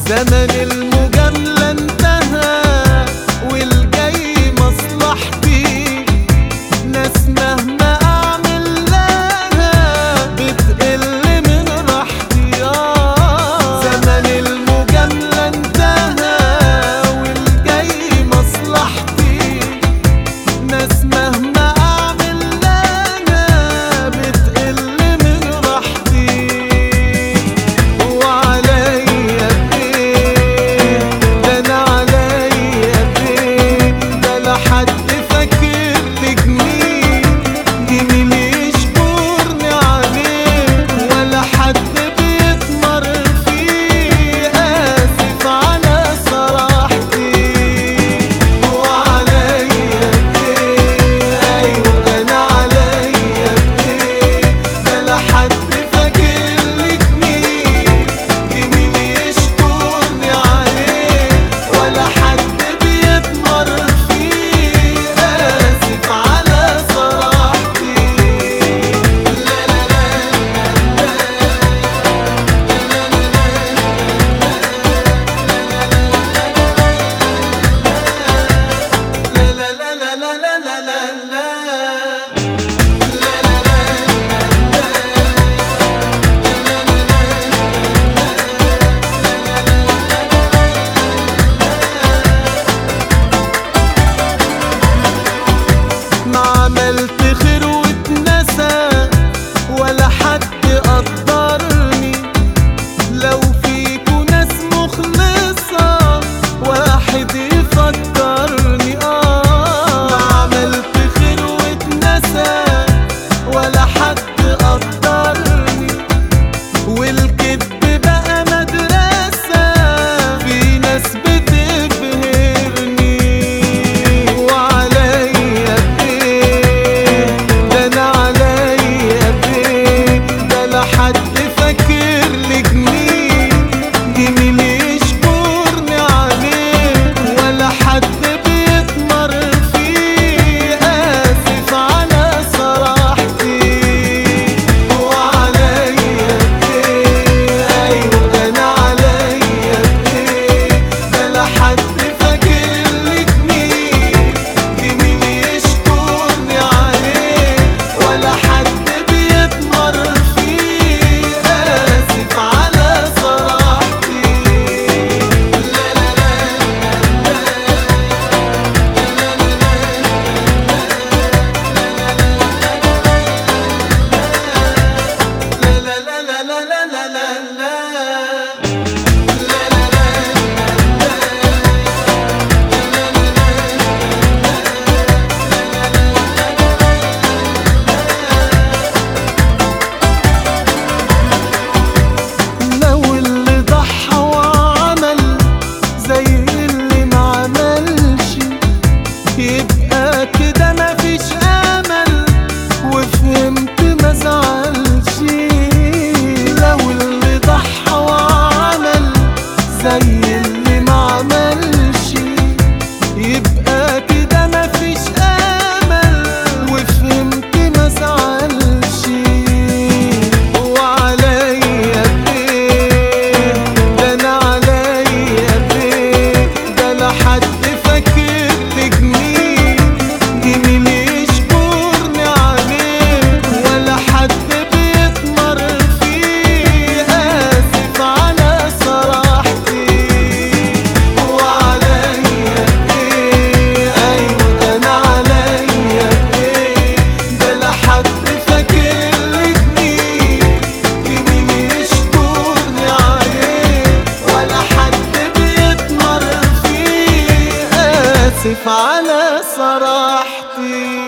زمن المجاملة انتهى والجاي مصلحتي ناس مهما اعمل لها بتقل من راحتي آه زمن المجاملة انتهى والجاي مصلحتي ناس مهما اعمل لها بتقل من راحتي وعليا بايه ده انا عليا بايه ده لا حد فاكر لي جميل جميل يشكرني عليه ولا حد بيتمر فيه اسف على صراحتي وعليا بايه ايوه انا عليا بايه ده لا حد فاكر لي جميل جميل يشكرني عليه ولا حد بيتمر فيه اسف على صراحتي لا لا لا لا لا لا لا لا لا لا لا ما عملت خير واتنسى ولا حد قدرني لو فيكوا ناس مخلصة واحد يفكرني اه ما عملت خير واتنسى ولا حد قدرني والكذب بقى مدرسة في ناس بتبهرني وعليا بايه ده انا عليا بايه ده لا حد فاكر لي جميل جميل يشكرني عليه ولا حد بيتمر فيه اسف على صراحتي وعليا بايه ايوه انا عليا بايه ده لا حد فاكر لي جميل جميل يشكرني عليه ولا حد بيتمر فيه اسف على صراحتي لا لا لا لا لا لا لا لا لا لا لا لو اللي ضحى وعمل زي اللي ما عملش يبقى كده مفيش امل وفهمت ما زعلش لو اللي ضحى وعمل زي اللي ما عملش يبقى كده مفيش امل وفهمت ما زعلش وعليا بايه ده انا عليا بايه ده لا حد فاكر لي جميل جميل يشكرني عليه ولا حد بيتمر فيه اسف على صراحتي وعليا بايه ايوه انا عليا بايه ده لا حد فاكر لي جميل جميل يشكرني عليه ولا حد بيتمر فيه اسف على صراحتي